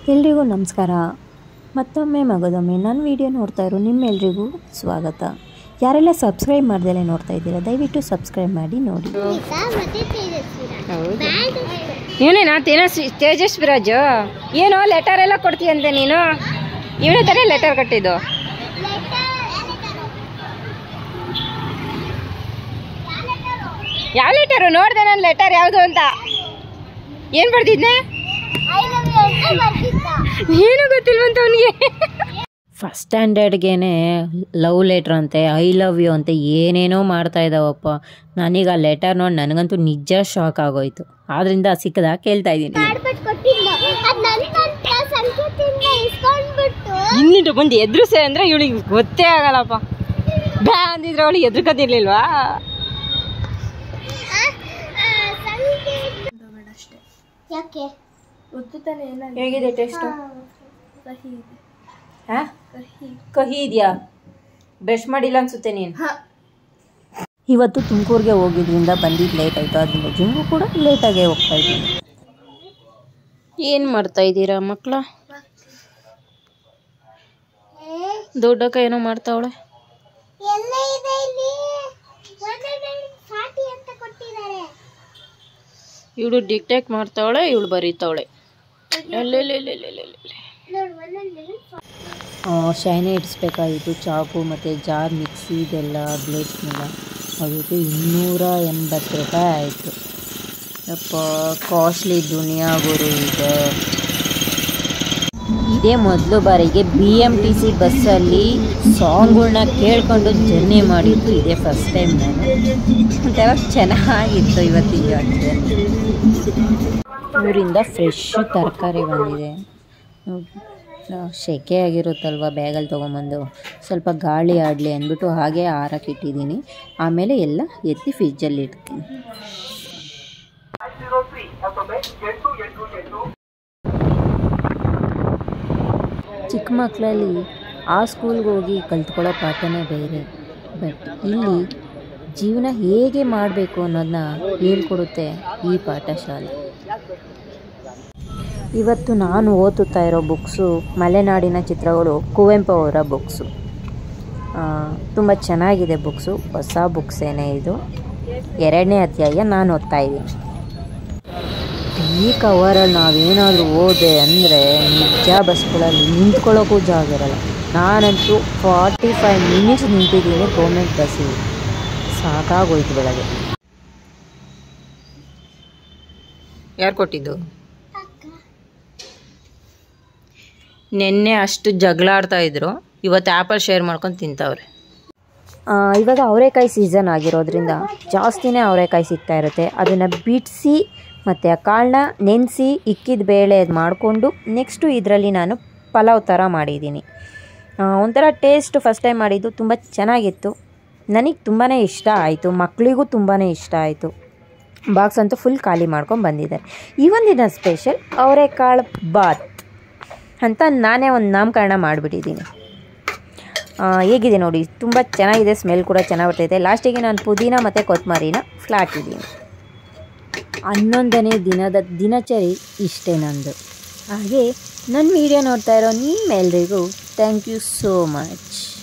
ಎಲ್ರಿಗೂ ನಮಸ್ಕಾರ ಮತ್ತೊಮ್ಮೆ ಮಗದೊಮ್ಮೆ ನನ್ನ ವಿಡಿಯೋ ನೋಡ್ತಾ ಇರೋ ನಿಮ್ಮೆಲ್ರಿಗೂ ಸ್ವಾಗತ ಯಾರೆಲ್ಲ ಸಬ್ಸ್ಕ್ರೈಬ್ ಮಾಡ್ದಲೇ ನೋಡ್ತಾ ಇದ್ದೀರಾ ದಯವಿಟ್ಟು ಸಬ್ಸ್ಕ್ರೈಬ್ ಮಾಡಿ ನೋಡಿ ಇವನೇನಾ ತೇಜಸ್ ತೇಜಸ್ವಿ ರಾಜು ಏನು ಲೆಟರ್ ಎಲ್ಲ ಕೊಡ್ತೀಯಂತೆ ನೀನು ಇವನೇ ತಾನೇ ಲೆಟರ್ ಕಟ್ಟಿದ್ದು ಯಾವ ಲೆಟರು ನೋಡ್ದೆ ನಾನು ಲೆಟರ್ ಯಾವುದು ಅಂತ ಏನು ಬರ್ದಿದ್ನೆ ಏನು ಗೊತ್ತಿಲ್ವಂತ ಅವನಿಗೆ ಫಸ್ಟ್ ಸ್ಟ್ಯಾಂಡರ್ಡ್ಗೇನೆ ಲವ್ ಲೆಟ್ರ್ ಅಂತೆ ಐ ಲವ್ ಯು ಅಂತೆ ಏನೇನೋ ಮಾಡ್ತಾ ಇದ್ದಾವಪ್ಪ ನನಗೆ ಆ ಲೆಟರ್ ನೋಡಿ ನನಗಂತೂ ನಿಜ ಶಾಕ್ ಆಗೋಯ್ತು ಆದ್ರಿಂದ ಸಿಕ್ಕದಾಗ ಕೇಳ್ತಾ ಇದ್ದೀನಿ ಇನ್ನಿಟ್ಟು ಬಂದು ಎದುರಿಸೆ ಅಂದ್ರೆ ಇವಳಿಗೆ ಗೊತ್ತೇ ಆಗಲ್ಲಪ್ಪ ಬ್ಯಾ ಅಂದಿದ್ರೆ ಅವಳಿಗೆ ಎದುರ್ಕೋತಿರ್ಲಿಲ್ವಾ ಯಾಕೆ ಹೇಗಿದೆ ಟೇಸ್ಟು ಕಹಿ ಇದೆಯಾ ಬ್ರಷ್ ಮಾಡಿಲ್ಲ ಅನ್ಸುತ್ತೆ ನೀನು ಇವತ್ತು ತುಮಕೂರಿಗೆ ಹೋಗಿದ್ರಿಂದ ಬಂದಿದ್ದು ಲೇಟ್ ಆಯಿತು ಅದರಿಂದ ಜಿಮ್ಗೂ ಕೂಡ ಲೇಟಾಗೇ ಹೋಗ್ತಾ ಇದ್ದೀನಿ ಏನು ಮಾಡ್ತಾ ಇದ್ದೀರಾ ಮಕ್ಕಳ ದೊಡ್ಡಕ್ಕ ಏನೋ ಮಾಡ್ತಾವಳೆ ಎಲ್ಲ ಇದೆ ಇಲ್ಲಿ ಒಂದೊಂದು ಫಾರ್ಟಿ ಅಂತ ಕೊಟ್ಟಿದ್ದಾರೆ ಇವಳು ಡಿಕ್ಟೇಟ್ ಮಾಡ್ತಾವಳೆ ಇವಳು ಬರೀತಾವಳೆ ನೋಡು ಒಂದೊಂದು ಶೈನೆ ಇಡಿಸ್ಬೇಕಾಗಿತ್ತು ಚಾಕು ಮತ್ತು ಜಾರ್ ಮಿಕ್ಸಿ ಇದೆಲ್ಲ ಬ್ಲೇಡ್ಸ್ನೆಲ್ಲ ಅದಕ್ಕೆ ಇನ್ನೂರ ಎಂಬತ್ತು ರೂಪಾಯಿ ಆಯಿತು ಯಪ್ಪ ಕಾಸ್ಟ್ಲಿ ದುನಿಯಾ ಗುರು ಇದೆ ಇದೇ ಮೊದಲು ಬಾರಿಗೆ ಬಿ ಎಮ್ ಟಿ ಸಿ ಬಸ್ಸಲ್ಲಿ ಸಾಂಗ್ಗಳ್ನ ಕೇಳ್ಕೊಂಡು ಜರ್ನಿ ಮಾಡಿದ್ದು ಇದೇ ಫಸ್ಟ್ ಟೈಮ್ ನಾನು ಒಂಥರ ಚೆನ್ನಾಗಿತ್ತು ಇವತ್ತಿನ ಜರ್ನಿ ಊರಿಂದ ಫ್ರೆಶ್ ತರಕಾರಿ ಬಂದಿದೆ ಆ, ಸೆಕೆ ಆಗಿರುತ್ತಲ್ವ ಬ್ಯಾಗಲ್ಲಿ ತೊಗೊಂಬಂದು ಸ್ವಲ್ಪ ಗಾಳಿ ಆಡಲಿ ಅಂದ್ಬಿಟ್ಟು ಹಾಗೆ ಹಾರಕ್ಕೆ ಇಟ್ಟಿದ್ದೀನಿ ಆಮೇಲೆ ಎಲ್ಲ ಎತ್ತಿ ಫ್ರಿಜ್ಜಲ್ಲಿ ಇಡ್ತೀನಿ ಚಿಕ್ಕ ಮಕ್ಕಳಲ್ಲಿ ಆ ಸ್ಕೂಲ್ಗೆ ಹೋಗಿ ಕಲ್ತ್ಕೊಳ್ಳೋ ಪಾಠನೇ ಬೇರೆ ಬಟ್ ಇಲ್ಲಿ ಜೀವನ ಹೇಗೆ ಮಾಡಬೇಕು ಅನ್ನೋದನ್ನ ಹೇಳ್ಕೊಡುತ್ತೆ ಈ ಪಾಠಶಾಲೆ ಇವತ್ತು ನಾನು ಓದುತ್ತಾ ಇರೋ ಬುಕ್ಸು ಮಲೆನಾಡಿನ ಚಿತ್ರಗಳು ಕುವೆಂಪು ಅವರ ಬುಕ್ಸು ತುಂಬ ಚೆನ್ನಾಗಿದೆ ಬುಕ್ಸು ಹೊಸ ಬುಕ್ಸೇನೆ ಇದು ಎರಡನೇ ಅಧ್ಯಾಯ ನಾನು ಓದ್ತಾ ಇದ್ದೀನಿ ಈ ಕವರಲ್ಲಿ ನಾವೇನಾದರೂ ಓದೆ ಅಂದರೆ ನಿಜ ಬಸ್ಗಳಲ್ಲಿ ನಿಂತ್ಕೊಳ್ಳೋಕ್ಕೂ ಜಾಗ ಇರಲ್ಲ ನಾನಂತೂ ಫಾರ್ಟಿ ಫೈವ್ ಮಿನಿಟ್ಸ್ ನಿಂತಿದ್ದೀನಿ ಗೌರ್ಮೆಂಟ್ ಬಸ್ಸಿಗೆ ಸಾಕಾಗೋಯ್ತು ಬೆಳಗ್ಗೆ ಯಾರು ಕೊಟ್ಟಿದ್ದು ನಿನ್ನೆ ಅಷ್ಟು ಜಗಳ ಆಡ್ತಾ ಇದ್ರು ಇವತ್ತು ಆ್ಯಪಲ್ ಶೇರ್ ಮಾಡ್ಕೊಂಡು ತಿಂತವ್ರೆ ಆ, ಇವಾಗ ಅವರೆಕಾಯಿ ಸೀಸನ್ ಆಗಿರೋದ್ರಿಂದ ಜಾಸ್ತಿನೇ ಅವರೆಕಾಯಿ ಸಿಗ್ತಾ ಇರುತ್ತೆ ಅದನ್ನು ಬಿಡಿಸಿ ಮತ್ತು ಆ ಕಾಳನ್ನ ನೆನೆಸಿ ಇಕ್ಕಿದ ಬೇಳೆ ಮಾಡಿಕೊಂಡು ನೆಕ್ಸ್ಟು ಇದರಲ್ಲಿ ನಾನು ಪಲಾವ್ ಥರ ಮಾಡಿದ್ದೀನಿ ಆ, ಒಂಥರ ಟೇಸ್ಟ್ ಫಸ್ಟ್ ಟೈಮ್ ಮಾಡಿದ್ದು ತುಂಬ ಚೆನ್ನಾಗಿತ್ತು ನನಗೆ ತುಂಬಾ ಇಷ್ಟ ಆಯಿತು ಮಕ್ಕಳಿಗೂ ತುಂಬಾ ಇಷ್ಟ ಆಯಿತು ಬಾಕ್ಸ್ ಅಂತೂ ಫುಲ್ ಖಾಲಿ ಮಾಡ್ಕೊಂಡು ಬಂದಿದ್ದಾರೆ ಈ ಒಂದಿನ ಸ್ಪೆಷಲ್ ಅವರೆಕಾಳು ಬಾತ್ ಅಂತ ನಾನೇ ಒಂದು ನಾಮಕರಣ ಮಾಡಿಬಿಟ್ಟಿದ್ದೀನಿ ಆ, ಹೇಗಿದೆ ನೋಡಿ ತುಂಬ ಚೆನ್ನಾಗಿದೆ ಸ್ಮೆಲ್ ಕೂಡ ಚೆನ್ನಾಗಿ ಬರ್ತೈತೆ ಲಾಸ್ಟಿಗೆ ನಾನು ಪುದೀನ ಮತ್ತು ಕೊತ್ತಂಬರಿನ ಫ್ಲಾಟ್ ಇದ್ದೀನಿ ಹನ್ನೊಂದನೇ ದಿನದ ದಿನಚರಿ ಇಷ್ಟೇ ನಂದು ಹಾಗೆ ನನ್ನ ವಿಡಿಯೋ ನೋಡ್ತಾ ಇರೋ ನಿಮ್ಮೆಲ್ರಿಗೂ ಥ್ಯಾಂಕ್ ಯು ಸೋ ಮಚ್